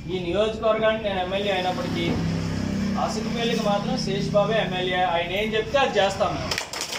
ఈ నియోజకవర్గానికి నేను ఎమ్మెల్యే అయినప్పటికీ అసుకుపల్లికి మాత్రం శేష్ బాబే ఎమ్మెల్యే ఆయన ఏం చెప్తే అది చేస్తాం మేము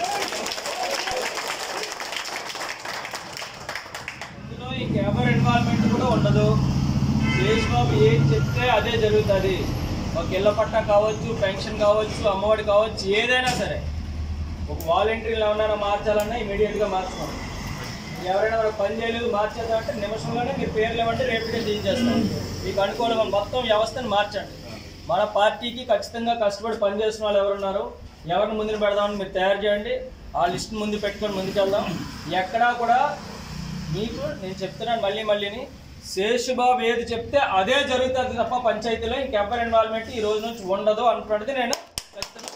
ఇందులో ఇంక ఎవరి ఇన్వాల్వ్మెంట్ కూడా ఉండదు శేష్ బాబు ఏం చెప్తే అదే జరుగుతుంది ఒక ఇళ్ళ పట్టా కావచ్చు పెన్షన్ కావచ్చు అమ్మఒడి కావచ్చు ఏదైనా సరే ఒక వాలంటీర్లు ఎవరైనా మార్చాలన్నా ఇమీడియట్గా మార్చుకోండి ఎవరైనా ఒక పని చేయలేదు మార్చేద్దాం అంటే నిమిషంలోనే మీరు పేర్లు ఇవ్వండి రేపుగా చేయించేస్తాం మీకు అనుకూలంగా మొత్తం వ్యవస్థను మార్చండి మన పార్టీకి ఖచ్చితంగా కష్టపడి పని చేసిన వాళ్ళు ఎవరున్నారు ఎవరిని ముందుకు పెడదామని మీరు తయారు చేయండి ఆ లిస్ట్ ముందు పెట్టుకొని ముందుకెళ్దాం ఎక్కడా కూడా మీకు నేను చెప్తున్నాను మళ్ళీ మళ్ళీని శేషుబాబు ఏది చెప్తే అదే జరుగుతుంది తప్ప పంచాయతీలో ఇంకెవరి ఇన్వాల్వ్మెంట్ ఈ రోజు నుంచి ఉండదు అనుకున్నది నేను ఖచ్చితంగా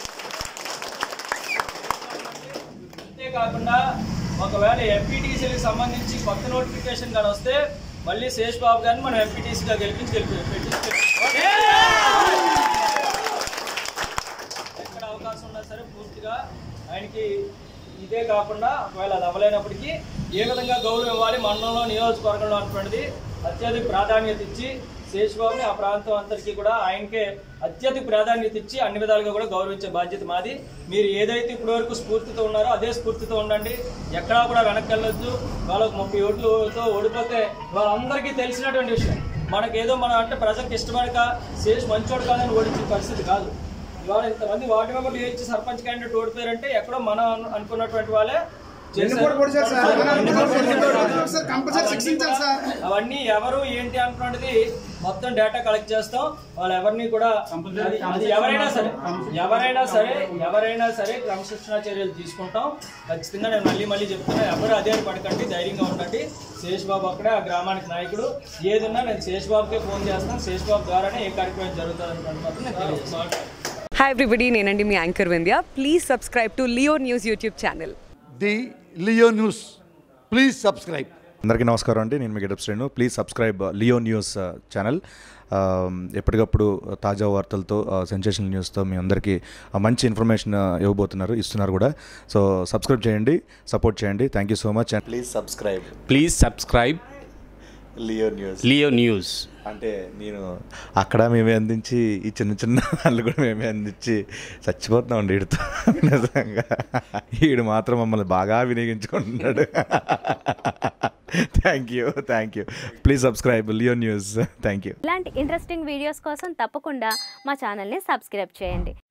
అంతేకాకుండా ఒకవేళ ఎంపీటీసీలకు సంబంధించి కొత్త నోటిఫికేషన్ కానీ వస్తే మళ్ళీ శేష్ బాబు గారిని మనం ఎంపీటీసీగా గెలిపించి గెలిపి పెట్టించి ఎక్కడ అవకాశం ఉన్నా సరే పూర్తిగా ఆయనకి ఇదే కాకుండా ఒకవేళ అది అవ్వలేనప్పటికీ ఏ విధంగా గౌరవం ఇవ్వాలి మండలంలో నియోజకవర్గంలో అటువంటిది అత్యధిక ప్రాధాన్యత ఇచ్చి శేషబాబుని ఆ ప్రాంతం అంతటికీ కూడా ఆయనకే అత్యధిక ప్రాధాన్యత ఇచ్చి అన్ని విధాలుగా కూడా గౌరవించే బాధ్యత మాది మీరు ఏదైతే ఇప్పటి వరకు స్ఫూర్తితో ఉన్నారో అదే స్ఫూర్తితో ఉండండి ఎక్కడా కూడా వెనక్కి వెళ్ళొద్దు వాళ్ళకు ముప్పై ఓట్లతో ఓడిపోతే వాళ్ళందరికీ తెలిసినటువంటి విషయం మనకేదో మనం అంటే ప్రజలకు ఇష్టపడక శేష్ మంచోడు కాదని ఓడించే పరిస్థితి కాదు ఇవాళ ఇంతమంది వార్డు మెంబర్లు ఇచ్చి సర్పంచ్ క్యాండిడేట్ ఓడిపోయారంటే ఎక్కడో మనం అను- అనుకున్నటువంటి వాళ్ళే అవన్నీ ఎవరు ఏంటి అనుకున్నది మొత్తం డేటా కలెక్ట్ చేస్తాం వాళ్ళు ఎవరిని కూడా అది- అది ఎవరైనా సరే ఎవరైనా సరే ఎవరైనా సరే క్రమశిక్షణ చర్యలు తీసుకుంటాం ఖచ్చితంగా నేను మళ్ళీ మళ్ళీ చెప్తున్నా ఎవరు అదే పడకండి ధైర్యంగా ఉండండి శేష్ బాబు అక్కడే ఆ గ్రామానికి నాయకుడు ఏదున్నా నేను శేష్ బాబుకే ఫోన్ చేస్తాను శేష్ బాబు ద్వారానే ఏ కార్యక్రమం జరుగుతుంది అనుకున్నది మాత్రం నేను తెలియజేస్తాను హాయ్ ఎవ్రీబడి నేనండి మీ anchor Vindhya please subscribe to Leo news YouTube channel the Leo news please subscribe అందరికీ నమస్కారం అండి నేను మీ getup Srinu please subscribe Leo news channel ఎప్పటికప్పుడు తాజా వార్తలతో సెన్సేషనల్ న్యూస్తో మీ అందరికీ ఆ, మంచి ఇన్ఫర్మేషన్ ఇవ్వబోతున్నారు ఇస్తున్నారు కూడా సో సబ్స్క్రైబ్ చేయండి సపోర్ట్ చేయండి thank you so much and please subscribe please subscribe Leo news Leo news అంటే నేను అక్కడ మేమే అందించి ఈ చిన్న చిన్న వాళ్ళు కూడా మేమే అందించి చచ్చిపోతున్నాం వీడితో నిజంగా వీడు మాత్రం మమ్మల్ని బాగా వినియోగించుకుంటున్నాడు thank you thank you please subscribe Leo news thank you ఇలాంటి ఇంట్రెస్టింగ్ వీడియోస్ కోసం తప్పకుండా మా ఛానల్ని సబ్స్క్రైబ్ చేయండి